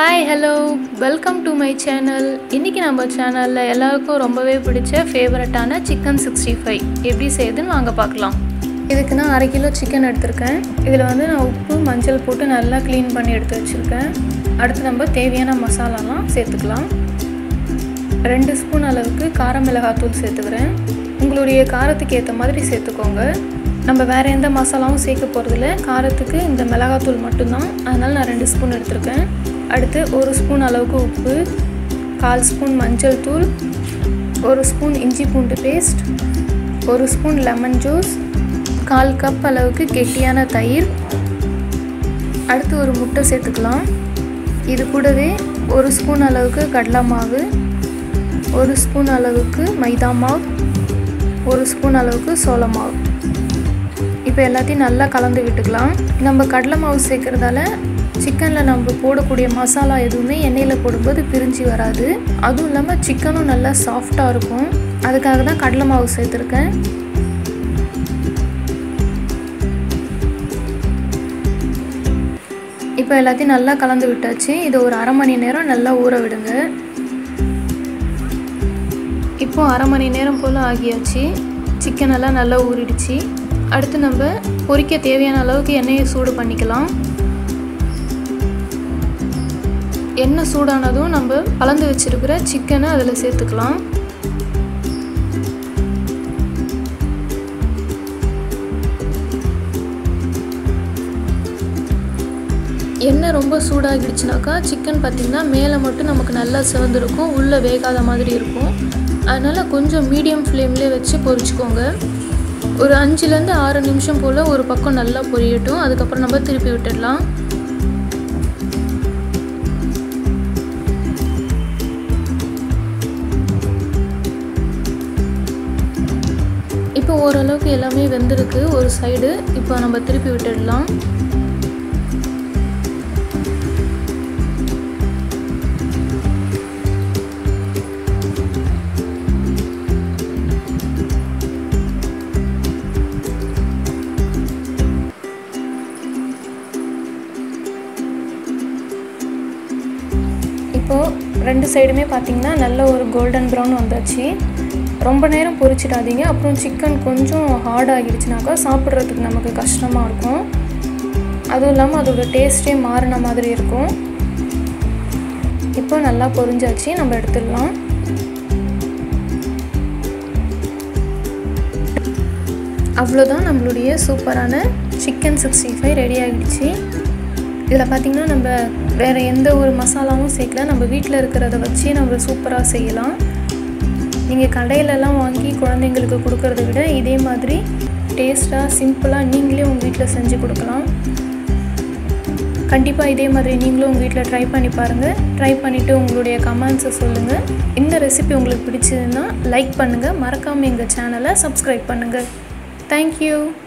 hi hello welcome to my channel இன்றைக்கி நம்ம சேனலில் எல்லாருக்கும் ரொம்பவே பிடிச்ச ஃபேவரட்டான சிக்கன் சிக்ஸ்டி ஃபைவ் எப்படி செய்யுதுன்னு வாங்க பார்க்கலாம் இதுக்கு நான் அரை கிலோ சிக்கன் எடுத்திருக்கேன் இதில் வந்து நான் உப்பு மஞ்சள் போட்டு நல்லா க்ளீன் பண்ணி எடுத்து வச்சுருக்கேன் அடுத்து நம்ம தேவையான மசாலாலாம் சேர்த்துக்கலாம் ரெண்டு ஸ்பூன் அளவுக்கு கார மிளகாத்தூள் சேர்த்துக்கிறேன் உங்களுடைய காரத்துக்கு ஏற்ற மாதிரி சேர்த்துக்கோங்க நம்ம வேறு எந்த மசாலாவும் சேர்க்க போகிறதில்ல காரத்துக்கு இந்த மிளகாத்தூள் மட்டும்தான் அதனால் நான் ரெண்டு ஸ்பூன் எடுத்திருக்கேன் அடுத்து ஒரு ஸ்பூன் அளவுக்கு உப்பு கால் ஸ்பூன் மஞ்சள் தூள் ஒரு ஸ்பூன் இஞ்சி பூண்டு பேஸ்ட் ஒரு ஸ்பூன் லெமன் ஜூஸ் கால் கப் அளவுக்கு கெட்டியான தயிர் அடுத்து ஒரு முட்டை சேர்த்துக்கலாம் இது கூடவே ஒரு ஸ்பூன் அளவுக்கு கடலை மாவு ஒரு ஸ்பூன் அளவுக்கு மைதா மாவு ஒரு ஸ்பூன் அளவுக்கு சோள மாவு இப்போ எல்லாத்தையும் நல்லா கலந்து விட்டுக்கலாம் நம்ம கடலை மாவு சேர்க்குறதால சிக்கனில் நம்ம போடக்கூடிய மசாலா எதுவுமே எண்ணெயில் போடும்போது பிரிஞ்சு வராது அதுவும் இல்லாமல் சிக்கனும் நல்லா சாஃப்டாக இருக்கும் அதுக்காக தான் கடலை மாவு சேர்த்துருக்கேன் இப்போ எல்லாத்தையும் நல்லா கலந்து விட்டாச்சு இதை ஒரு அரை மணி நேரம் நல்லா ஊற விடுங்க இப்போ அரை மணி நேரம் போல் ஆகியாச்சு சிக்கன் எல்லாம் நல்லா ஊறிடுச்சு அடுத்து நம்ம பொரிக்க தேவையான அளவுக்கு எண்ணெயை சூடு பண்ணிக்கலாம் எண்ணெய் சூடானதும் நம்ம கலந்து வச்சுருக்கிற சிக்கனை அதில் சேர்த்துக்கலாம் எண்ணெய் ரொம்ப சூடாகிடுச்சுனாக்கா சிக்கன் பார்த்திங்கன்னா மேலே மட்டும் நமக்கு நல்லா சிவந்திருக்கும் உள்ளே வேகாத மாதிரி இருக்கும் அதனால் கொஞ்சம் மீடியம் ஃப்ளேம்லேயே வச்சு பொரிச்சுக்கோங்க ஒரு அஞ்சுலேருந்து ஆறு நிமிஷம் போல் ஒரு பக்கம் நல்லா பொரியட்டும் அதுக்கப்புறம் நம்ம திருப்பி விட்டுடலாம் இப்போ ஓரளவுக்கு எல்லாமே வெந்திருக்கு ஒரு சைடு இப்போ நம்ம திருப்பி விட்டுடலாம் இப்போது ரெண்டு சைடுமே பார்த்திங்கன்னா நல்ல ஒரு கோல்டன் ப்ரௌன் வந்தாச்சு ரொம்ப நேரம் பொரிச்சிடாதீங்க அப்புறம் சிக்கன் கொஞ்சம் ஹார்ட் ஆகிடுச்சுனாக்கா சாப்பிட்றதுக்கு நமக்கு கஷ்டமாக இருக்கும் அதுவும் இல்லாமல் அதோட டேஸ்ட்டே மாறின மாதிரி இருக்கும் இப்போ நல்லா பொரிஞ்சாச்சு நம்ம எடுத்துடலாம் அவ்வளோதான் நம்மளுடைய சூப்பரான சிக்கன் சிக்ஸ்டி ஃபைவ் ரெடி ஆகிடுச்சு இதில் பார்த்திங்கன்னா நம்ம வேறு எந்த ஒரு மசாலாவும் சேர்க்கல நம்ம வீட்டில் இருக்கிறத வச்சு நம்ம சூப்பராக செய்யலாம் நீங்கள் கடையிலலாம் வாங்கி குழந்தைங்களுக்கு கொடுக்கறத விட இதே மாதிரி டேஸ்ட்டாக சிம்பிளாக நீங்களே உங்கள் வீட்டில் செஞ்சு கொடுக்கலாம் கண்டிப்பாக இதே மாதிரி நீங்களும் உங்கள் வீட்டில் ட்ரை பண்ணி பாருங்கள் ட்ரை பண்ணிவிட்டு உங்களுடைய கமெண்ட்ஸை சொல்லுங்கள் இந்த ரெசிபி உங்களுக்கு பிடிச்சதுன்னா லைக் பண்ணுங்கள் மறக்காமல் எங்கள் சேனலை சப்ஸ்கிரைப் பண்ணுங்கள் தேங்க்யூ